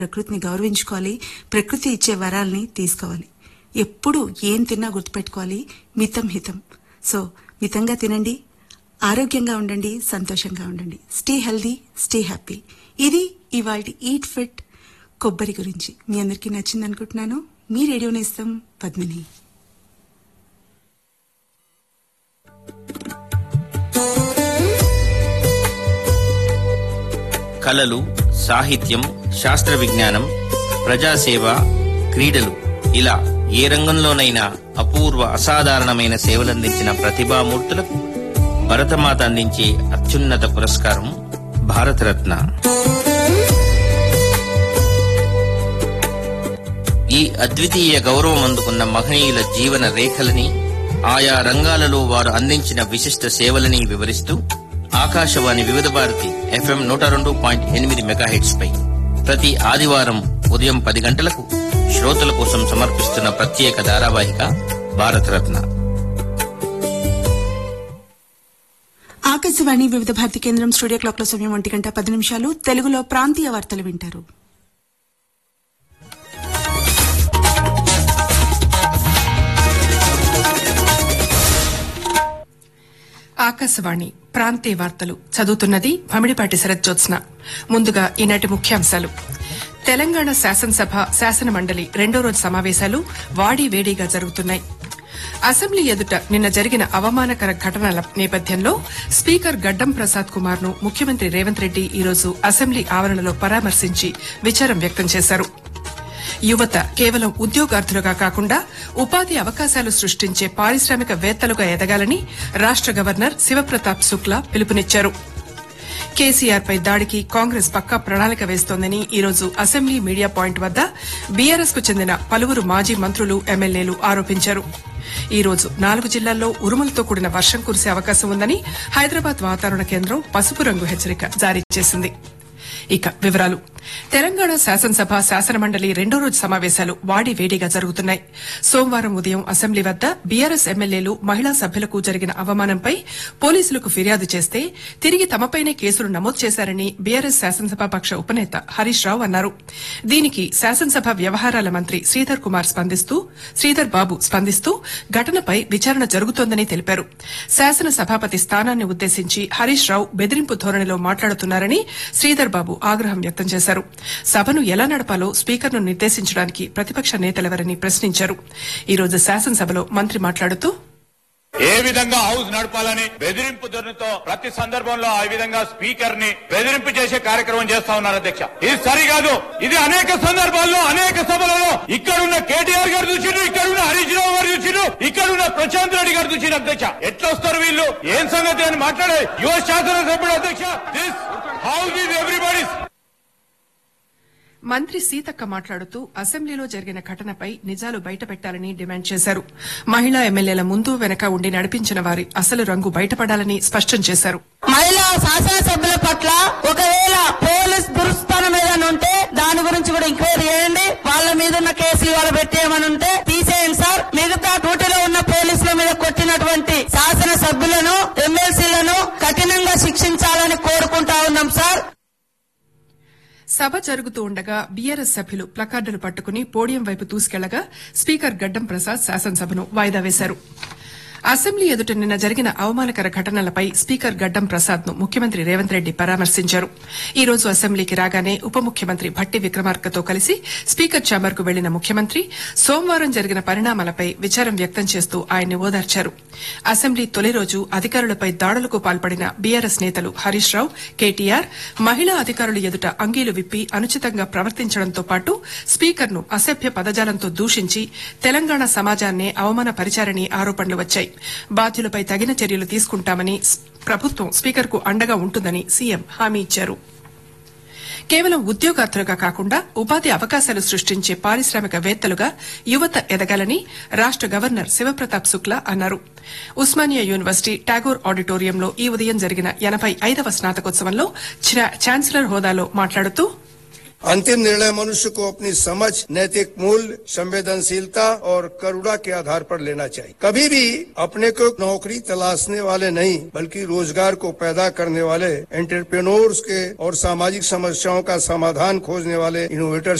ప్రకృతిని గౌరవించుకోవాలి ప్రకృతి ఇచ్చే వరాల్ని తీసుకోవాలి ఎప్పుడు ఏం తిన్నా గుర్తుపెట్టుకోవాలి మితం హితం సో మితంగా తినండి ఆరోగ్యంగా ఉండండి సంతోషంగా ఉండండి స్టే హెల్దీ స్టే హ్యాపీ ఇది ఇవాళ ఈట్ ఫిట్ కొబ్బరి గురించి మీ అందరికీ నచ్చింది అనుకుంటున్నాను మీ రేడియో నేస్తం పద్మిని కళలు సాహిత్యం శాస్త్ర విజ్ఞానం ప్రజాసేవ క్రీడలు ఇలా ఏ రంగంలోనైనా అపూర్వ అసాధారణమైన సేవలందించిన ప్రతిభామూర్తులకు భరతమాత అందించే అత్యున్నత పురస్కారం భారతరత్న ఈ అద్వితీయ గౌరవం అందుకున్న మహనీయుల జీవన రేఖలని ఆయా రంగాలలో వారు అందించిన విశిష్ట సేవలని వివరిస్తూ ఆకాశవాణి వివిధ భారతి ఎఫ్ఎం నూట రెండు పాయింట్ ఎనిమిది మెగాహెట్స్ పై ప్రతి ఆదివారం ఉదయం పది గంటలకు శ్రోతల కోసం సమర్పిస్తున్న ప్రత్యేక ధారావాహిక భారతరత్న ఆకాశవాణి వివిధ భారతి కేంద్రం స్టూడియో క్లాక్ లో సమయం ఒంటి గంట పది నిమిషాలు తెలుగులో ప్రాంతీయ వార్తలు వింటారు ఆకాశవాణి ప్రాంతీయ వార్తలు చదువుతున్నది భమిడిపాటి శరజ్జోత్స్న ముందుగా ఈనాటి ముఖ్యాంశాలు తెలంగాణ శాసనసభ శాసన మండలి రెండో రోజు సమావేశాలు వాడి వేడిగా జరుగుతున్నాయి అసెంబ్లీ ఎదుట నిన్న జరిగిన అవమానకర ఘటనల నేపథ్యంలో స్పీకర్ గడ్డం ప్రసాద్ కుమార్ ను ముఖ్యమంత్రి రేవంత్ రెడ్డి ఈరోజు అసెంబ్లీ ఆవరణలో పరామర్శించి విచారం వ్యక్తం చేశారు యువత కేవలం ఉద్యోగార్థులుగా కాకుండా ఉపాధి అవకాశాలు సృష్టించే పారిశ్రామికవేత్తలుగా ఎదగాలని రాష్ట గవర్నర్ శివప్రతాప్ శుక్లా పిలుపునిచ్చారు కేసీఆర్ పై దాడికి కాంగ్రెస్ పక్కా ప్రణాళిక వేస్తోందని ఈరోజు అసెంబ్లీ మీడియా పాయింట్ వద్ద బీఆర్ఎస్ కు చెందిన పలువురు మాజీ మంత్రులు ఎమ్మెల్యేలు ఆరోపించారు ఈ రోజు నాలుగు జిల్లాల్లో ఉరుములతో కూడిన వర్షం కురిసే అవకాశం ఉందని హైదరాబాద్ వాతావరణ కేంద్రం పసుపు రంగు హెచ్చరిక జారీ చేసింది ఇక వివరాలు తెలంగాణ శాసనసభ శాసనమండలి రెండో రోజు సమావేశాలు వాడి వేడిగా జరుగుతున్నాయి సోమవారం ఉదయం అసెంబ్లీ వద్ద బీఆర్ఎస్ ఎమ్మెల్యేలు మహిళా సభ్యులకు జరిగిన అవమానంపై పోలీసులకు ఫిర్యాదు చేస్తే తిరిగి తమపైనే కేసులు నమోదు చేశారని బీఆర్ఎస్ శాసనసభాపక్ష ఉపనేత హరీష్ రావు అన్నారు దీనికి శాసనసభ వ్యవహారాల మంత్రి శ్రీధర్ కుమార్ స్పందిస్తూ శ్రీధర్ బాబు స్పందిస్తూ ఘటనపై విచారణ జరుగుతోందని తెలిపారు శాసన సభాపతి స్థానాన్ని ఉద్దేశించి హరీష్ రావు బెదిరింపు ధోరణిలో మాట్లాడుతున్నారని శ్రీధర్ బాబు ఆగ్రహం వ్యక్తం చేశారు సభను ఎలా నడపాలో స్పీకర్ను నిర్దేశించడానికి ప్రతిపక్ష నేతలెవరని ప్రశ్నించారు ఈ రోజు శాసనసభలో మంత్రి మాట్లాడుతూ ఏ విధంగా హౌస్ నడపాలని బెదిరింపు ధోరణితో ప్రతి సందర్భంలో ఆ విధంగా స్పీకర్ ని బెదిరింపు చేసే కార్యక్రమం చేస్తా ఉన్నారు అధ్యక్ష ఇది సరికాదు ఇది అనేక సందర్భాల్లో అనేక సభలలో ఇక్కడున్న కేటీఆర్ గారు చూసిరు ఇక్కడున్న హరీష్ రావు గారు చూసిరు ఇక్కడున్న ప్రశాంత్ రెడ్డి గారు చూసిరు అధ్యక్ష ఎట్లా వస్తారు వీళ్ళు ఏం సంగతి అని మాట్లాడే యువ శాసనసభ్యుడు అధ్యక్ష దిస్ హౌస్ ఈజ్ ఎవ్రీబడి మంత్రి సీతక్క మాట్లాడుతూ అసెంబ్లీలో జరిగిన ఘటనపై నిజాలు బయటపెట్టాలని డిమాండ్ చేశారు మహిళా ఎమ్మెల్యేల ముందు వెనక ఉండి నడిపించిన వారి అసలు రంగు బయటపడాలని స్పష్టం చేశారు మహిళా శాసనసభ్యుల పట్ల ఒకవేళ పోలీస్ దురుస్థానం ఏదైనా ఉంటే దాని గురించి కూడా ఎంక్వైరీ చేయండి వాళ్ళ మీద ఉన్న కేసు ఇవాళ పెట్టేయమని ఉంటే తీసేయండి సార్ మిగతా డ్యూటీలో ఉన్న పోలీసుల మీద కొట్టినటువంటి శాసన సభ్యులను ఎమ్మెల్సీలను కఠినంగా శిక్షించాలని కోరుకుంటా ఉన్నాం సార్ సభ జరుగుతూ ఉండగా బీఆర్ఎస్ సభ్యులు ప్లకార్డులు పట్టుకుని పోడియం వైపు దూసుకెళ్లగా స్పీకర్ గడ్డం ప్రసాద్ శాసనసభను వాయిదా వేశారు అసెంబ్లీ ఎదుట నిన్న జరిగిన అవమానకర ఘటనలపై స్పీకర్ గడ్డం ప్రసాద్ ను ముఖ్యమంత్రి రేవంత్ రెడ్డి పరామర్శించారు ఈ రోజు అసెంబ్లీకి రాగానే ఉప ముఖ్యమంత్రి భట్టి విక్రమార్కతో కలిసి స్పీకర్ ఛాంబర్ కు వెళ్లిన ముఖ్యమంత్రి సోమవారం జరిగిన పరిణామాలపై విచారం వ్యక్తం చేస్తూ ఆయన్ని ఓదార్చారు అసెంబ్లీ తొలి రోజు అధికారులపై దాడులకు పాల్పడిన బీఆర్ఎస్ నేతలు హరీష్ రావు కేటీఆర్ మహిళా అధికారుల ఎదుట అంగీలు విప్పి అనుచితంగా ప్రవర్తించడంతో పాటు స్పీకర్ ను అసభ్య పదజాలంతో దూషించి తెలంగాణ సమాజాన్నే అవమానపరిచారని ఆరోపణలు వచ్చాయి బాధ్యులపై తగిన చర్యలు తీసుకుంటామని స్- ప్రభుత్వం స్పీకర్ కు అండగా ఉంటుందని సీఎం హామీ ఇచ్చారు కేవలం ఉద్యోగార్థులుగా కాకుండా ఉపాధి అవకాశాలు సృష్టించే పారిశ్రామికవేత్తలుగా యువత ఎదగాలని రాష్ట గవర్నర్ శివప్రతాప్ శుక్లా అన్నారు ఉస్మానియా యూనివర్సిటీ టాగోర్ ఆడిటోరియంలో ఈ ఉదయం జరిగిన ఎనబై ఐదవ స్నాతకోత్సవంలో ఛా- ఛాన్సలర్ హోదాలో మాట్లాడుతూ अंतिम निर्णय मनुष्य को अपनी समझ नैतिक मूल्य संवेदनशीलता और करुणा के आधार पर लेना चाहिए कभी भी अपने को नौकरी तलाशने वाले नहीं बल्कि रोजगार को पैदा करने वाले एंटरप्रेन्योर्स के और सामाजिक समस्याओं का समाधान खोजने वाले इनोवेटर्स